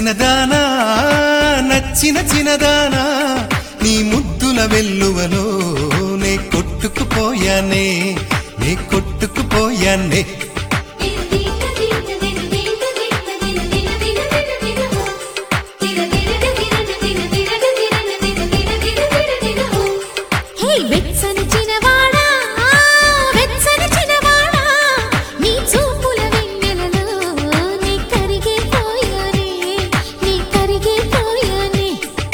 చిన్నదానా నచ్చిన చిన్నదానా నీ ముద్దుల వెల్లువలో నే కొట్టుకుపోయానే నే కొట్టుకుపోయానే హే వెచ్చని చిన్నవాడా వెచ్చని చిన్నవాడా నీ చూపుల వెన్నెలలో నీ కరిగిపోయానే నీ కరిగిపోయానే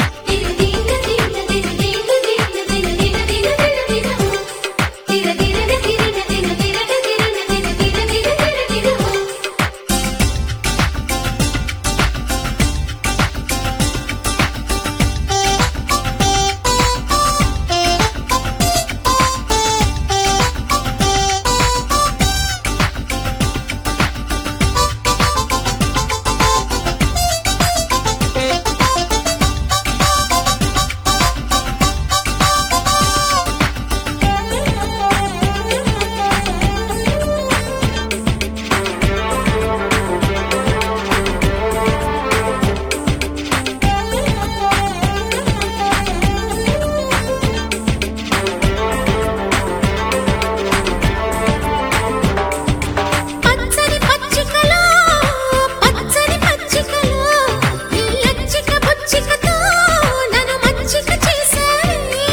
పచ్చని పచ్చికలో పచ్చని పచ్చికలో నీ అచ్చిక బుచ్చికతో నన్ను మచ్చిక చేశావే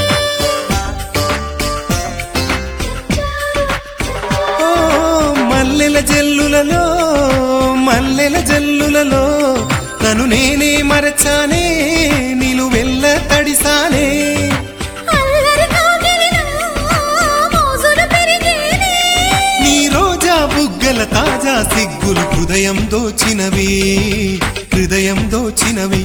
ఓ మల్లెల జల్లులలో మల్లెల జల్లులలో నన్ను నేనే మరచానే నిలువెల్ల తడిసానే అల్లరి కాగిలిలో మోజులు పెరిగేనే నీ రోజా బుగ్గల తాజా సిగ్గులు హృదయం దోచినవి హృదయం దోచినవి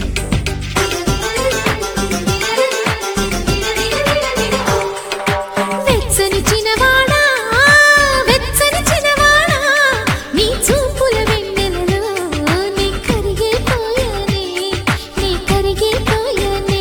వెచ్చని చిన్నవాడా వెచ్చని చిన్నవాడా నీ చూపుల వెన్నెలలో నీ కరిగిపోయానే నీ కరిగిపోయానే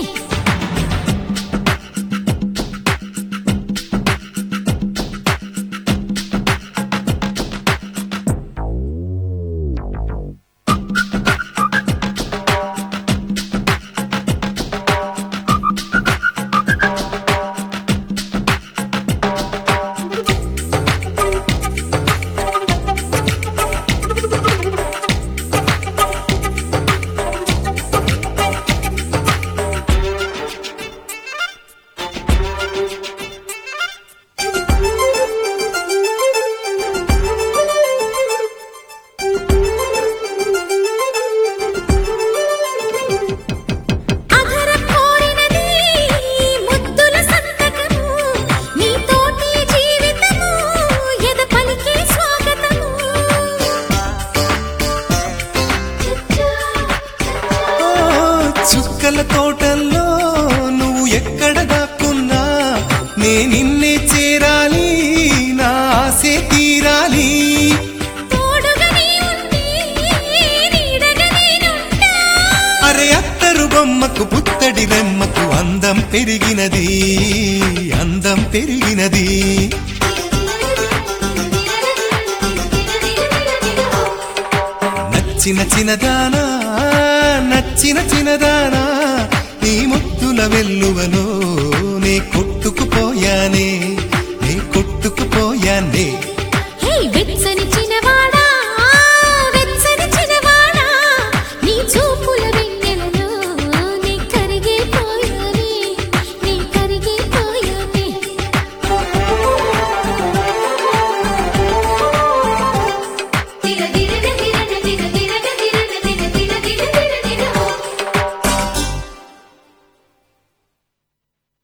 అధరం కోరినది ముద్దుల సంతకము నీతోటి జీవితము ఎద పలికే స్వాగతము ఓ చుక్కల తోటల్లో నువ్వు ఎక్కడ దాక్కున్నా నే నిన్నే చేరాలి నా ఆశే తీరాలి తోడుగా నీ ఉండి నీడగా నేనుంటా అరే అత్తరు బొమ్మకు పుత్తడి రెమ్మకు అందం పెరిగినది అందం పెరిగినది నచ్చిన చిన్నదానా నచ్చిన చిన్నదానా నీ ముద్దుల వెల్లువలో నే కొట్టుకుపోయానే